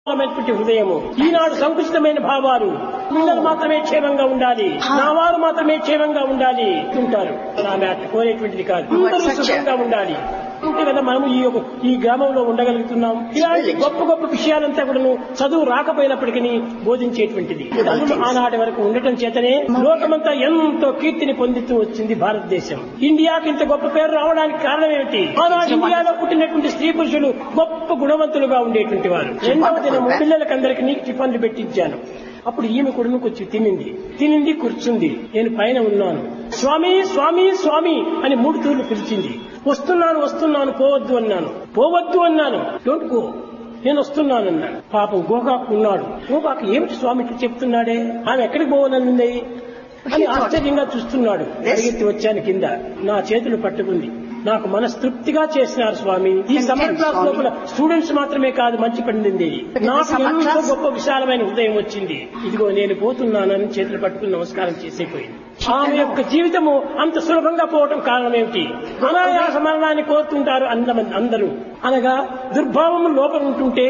ఉన్నటువంటి హృదయము ఈనాడు సంకుచితమైన భావాలు పిల్లలు మాత్రమే క్షేమంగా ఉండాలి నా వారు మాత్రమే క్షేమంగా ఉండాలి ఉంటారు ఆమె అట్లా కోరేటువంటిది కాదు అందరూ సుఖంగా ఉండాలి ఉంటే కదా మనము ఈ యొక్క ఈ గ్రామంలో ఉండగలుగుతున్నాం ఇలాంటి గొప్ప గొప్ప విషయాలంతా కూడా చదువు రాకపోయినప్పటికీ బోధించేటువంటిది తల్లులు ఆనాటి వరకు ఉండటం చేతనే లోకమంతా ఎంతో కీర్తిని పొందుతూ వచ్చింది భారతదేశం ఇండియాకి ఇంత గొప్ప పేరు రావడానికి కారణం ఏమిటి ఆనాడు ఇండియాలో పుట్టినటువంటి స్త్రీ పురుషులు గొప్ప గుణవంతులుగా ఉండేటువంటి వారు రెండవ దినము పిల్లలకందరికీ టిఫన్లు పెట్టించాను అప్పుడు ఈమె కొడుకు వచ్చి తినింది తినింది కూర్చుంది నేను పైన ఉన్నాను స్వామి స్వామి స్వామి అని మూడు తూర్లు పిలిచింది వస్తున్నాను వస్తున్నాను పోవద్దు అన్నాను పోవద్దు అన్నాను డోంట్ గో నేను వస్తున్నానన్నాడు పాపం గోకాకు ఉన్నాడు గోకాకు ఏమిటి స్వామి ఇట్లా చెప్తున్నాడే ఆమె ఎక్కడికి పోవాలనుంది అని ఆశ్చర్యంగా చూస్తున్నాడు పరిగెత్తి వచ్చాను కింద నా చేతులు పట్టుకుంది నాకు మనస్తృప్తిగా చేసినారు స్వామి ఈ సమ్మర్ క్లాస్ లోపల స్టూడెంట్స్ మాత్రమే కాదు మంచి పండింది నాకు ఎంతో గొప్ప విశాలమైన హృదయం వచ్చింది ఇదిగో నేను పోతున్నానని చేతులు పట్టుకుని నమస్కారం చేసేపోయింది ఆమె యొక్క జీవితము అంత సులభంగా పోవటం కారణం ఏమిటి అనాయాస మరణాన్ని కోరుతుంటారు అందమంది అందరూ అనగా దుర్భావం లోపల ఉంటుంటే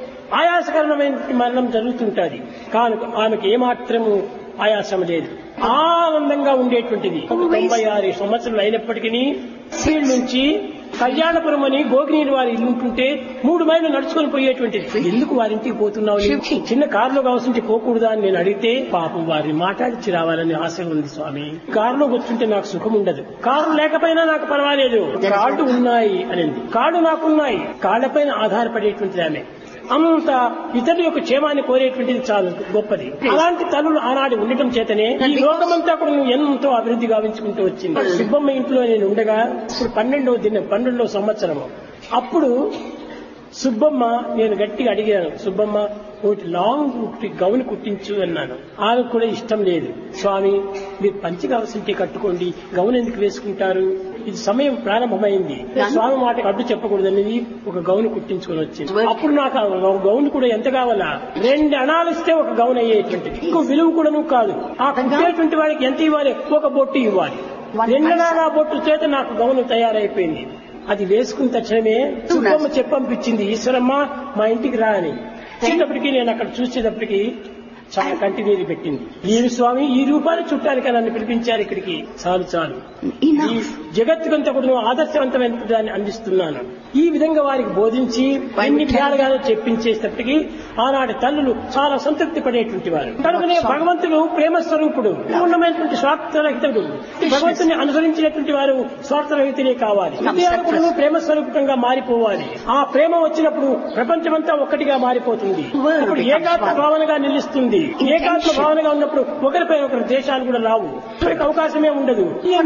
ఆయాసకరమైన మరణం జరుగుతుంటది కానీ ఆమెకి ఏమాత్రము ఆయాసం లేదు ఆనందంగా ఉండేటువంటిది తొంభై ఆరు సంవత్సరాలు అయినప్పటికీ సీల్ నుంచి కళ్యాణపురం అని గోగినీరు వారి ఇల్లు ఉంటుంటే మూడు మైళ్ళు నడుచుకొని పోయేటువంటిది ఎందుకు వారింటికి పోతున్నావు నీవు? చిన్న కారులో కావాల్సింటే పోకూడదా అని నేను అడిగితే పాపం వారిని మాట్లాడించి రావాలని ఆశ ఉంది స్వామి కారులో కూర్చుంటే నాకు సుఖం ఉండదు కారు లేకపోయినా నాకు పర్వాలేదు కాళ్ళు ఉన్నాయి అనింది కాళ్ళు నాకున్నాయి కాళ్ళపైన ఆధారపడేటువంటిది ఆమె అంత ఇతరుల యొక్క క్షేమాన్ని కోరేటువంటిది చాలా గొప్పది అలాంటి తల్లులు ఆనాడు ఉండటం చేతనే ఈ లోకమంతా కూడా నువ్వు ఎంతో అభివృద్ధి గావించుకుంటూ వచ్చింది సుబ్బమ్మ ఇంట్లో నేను ఉండగా ఇప్పుడు పన్నెండవ దిన పన్నెండవ సంవత్సరము అప్పుడు సుబ్బమ్మ నేను గట్టిగా అడిగాను సుబ్బమ్మ ఒకటి లాంగ్ గౌన్ కుట్టించు అన్నాను ఆమెకు కూడా ఇష్టం లేదు స్వామి మీరు పంచి కావాల్సింటే కట్టుకోండి గౌన్ ఎందుకు వేసుకుంటారు ఇది సమయం ప్రారంభమైంది స్వామి మాట అడ్డు చెప్పకూడదనేది ఒక గౌన్ కుట్టించుకొని వచ్చింది అప్పుడు నాకు ఆ గౌన్ కూడా ఎంత కావాలా రెండు అణాలు ఇస్తే ఒక గౌన్ అయ్యేటువంటిది ఇంకో విలువ కూడా కాదు ఆ కుట్టేటువంటి వాడికి ఎంత ఇవ్వాలి ఒక బొట్టు ఇవ్వాలి రెండు అణాల బొట్టు చేత నాకు గౌను తయారైపోయింది అది వేసుకున్న తక్షణమే సుబ్బమ్మ చెప్పంపించింది ఈశ్వరమ్మ మా ఇంటికి రా అని చిన్నప్పటికీ నేను అక్కడ చూసేటప్పటికి చాలా కంటి నీరు పెట్టింది ఈ స్వామి ఈ రూపాన్ని చుట్టానికి నన్ను పిలిపించారు ఇక్కడికి చాలు చాలు ఈ జగత్తుకంతా కూడా ఆదర్శవంతమైన దాన్ని అందిస్తున్నాను ఈ విధంగా వారికి బోధించి ఎన్ని విధాలుగానో చెప్పించేటప్పటికి ఆనాటి తల్లులు చాలా సంతృప్తి పడేటువంటి వారు కనుకనే భగవంతుడు ప్రేమ స్వరూపుడు పూర్ణమైనటువంటి స్వార్థరహితుడు భగవంతుని అనుసరించినటువంటి వారు స్వార్థరహితులే కావాలి హృదయాలు కూడా ప్రేమ స్వరూపకంగా మారిపోవాలి ఆ ప్రేమ వచ్చినప్పుడు ప్రపంచమంతా ఒక్కటిగా మారిపోతుంది ఇప్పుడు ఏకాత్మ భావనగా నిలుస్తుంది ఏకాత్మ భావనగా ఉన్నప్పుడు ఒకరిపై ఒకరి దేశాలు కూడా రావు ఒకరికి అవకాశమే ఉండదు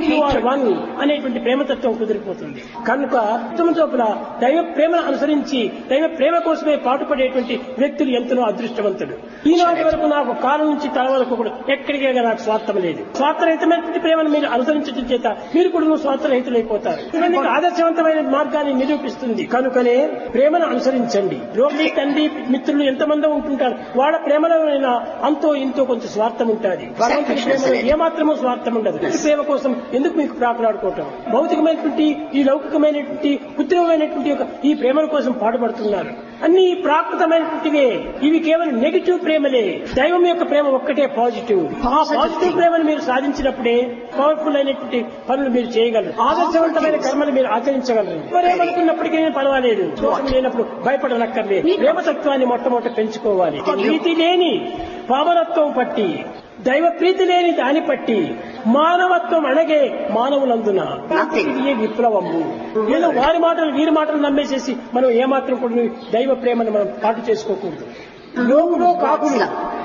వన్ అనేటువంటి ప్రేమతత్వం కుదిరిపోతుంది కనుక ఉత్తమ చోపుల దైవ ప్రేమను అనుసరించి దైవ ప్రేమ కోసమే పాటుపడేటువంటి వ్యక్తులు ఎంతనో అదృష్టవంతుడు ఈనాటి వరకు నాకు కాలం నుంచి తల వరకు కూడా ఎక్కడికే నాకు స్వార్థం లేదు స్వార్థరహితమైనటువంటి ప్రేమను మీరు అనుసరించడం చేత మీరు కూడా స్వార్థరహితులైపోతారు ఇది మీకు ఆదర్శవంతమైన మార్గాన్ని నిరూపిస్తుంది కనుకనే ప్రేమను అనుసరించండి రోగి తండ్రి మిత్రులు ఎంతమందో ఉంటుంటారు వాళ్ళ ప్రేమలో అంతో ఇంతో కొంచెం స్వార్థం ఉంటుంది భగవంతుని ప్రేమలో ఏమాత్రమూ స్వార్థం ఉండదు ఈ ప్రేమ కోసం ఎందుకు మీకు ప్రాకులాడుకోవటం భౌతికమైనటువంటి ఈ లౌకికమైనటువంటి కృత్రిమమైనటువంటి ఒక ఈ ప్రేమల కోసం పాటుపడుతున్నారు అన్ని ప్రాకృతమైనటువంటివే ఇవి కేవలం నెగిటివ్ ప్రేమలే దైవం యొక్క ప్రేమ ఒక్కటే పాజిటివ్ ఆ పాజిటివ్ ప్రేమను మీరు సాధించినప్పుడే పవర్ఫుల్ అయినటువంటి పనులు మీరు చేయగలరు ఆదర్శవంతమైన కర్మలు మీరు ఆచరించగలరు ఎవరేమనుకున్నప్పటికీ పర్వాలేదు దోషం లేనప్పుడు భయపడనక్కర్లేదు ప్రేమతత్వాన్ని మొట్టమొదటి పెంచుకోవాలి నీతి లేని పావనత్వం పట్టి దైవ ప్రీతి లేని దాని పట్టి మానవత్వం అణగే మానవులందున ఇది విప్లవము ఏదో వారి మాటలు వీరి మాటలు నమ్మేసేసి మనం ఏమాత్రం కూడా దైవ ప్రేమను మనం పాటు చేసుకోకూడదు లోకులో కాకులు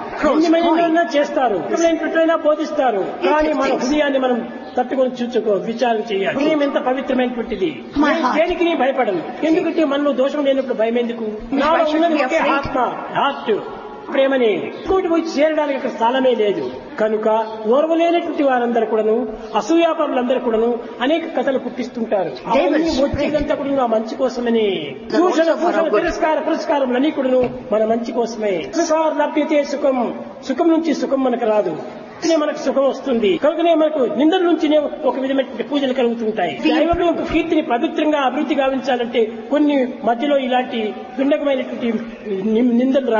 ఎన్ని చేస్తారు ఎట్లయినా బోధిస్తారు కానీ మన హృదయాన్ని మనం తట్టుకొని చూసుకో విచారణ చేయాలి హృదయం ఎంత పవిత్రమైనటువంటిది దేనికి నీ భయపడను ఎందుకంటే మనలో దోషం లేనప్పుడు భయం ఎందుకు నాలో ఉన్నది ఒకే ఆత్మ హార్ట్ ప్రేమనే ఇంకోటి పోయి చేరడానికి అక్కడ స్థలమే లేదు కనుక ఓర్వలేనటువంటి వారందరూ కూడాను అసూయాపరులందరూ కూడాను అనేక కథలు పుట్టిస్తుంటారు అవన్నీ వచ్చేదంతా కూడా నా మంచి కోసమని దూషణ భూషణ తిరస్కార పురస్కారం అన్ని కూడాను మన మంచి కోసమే సుఖార్ లభ్యతే సుఖం సుఖం నుంచి సుఖం మనకు రాదు కనుకనే మనకు సుఖం వస్తుంది కనుకనే మనకు నిందల నుంచినే ఒక విధమైన పూజలు కలుగుతుంటాయి దైవం యొక్క కీర్తిని పవిత్రంగా అభివృద్ధి గావించాలంటే కొన్ని మధ్యలో ఇలాంటి దుండకమైనటువంటి నిందలు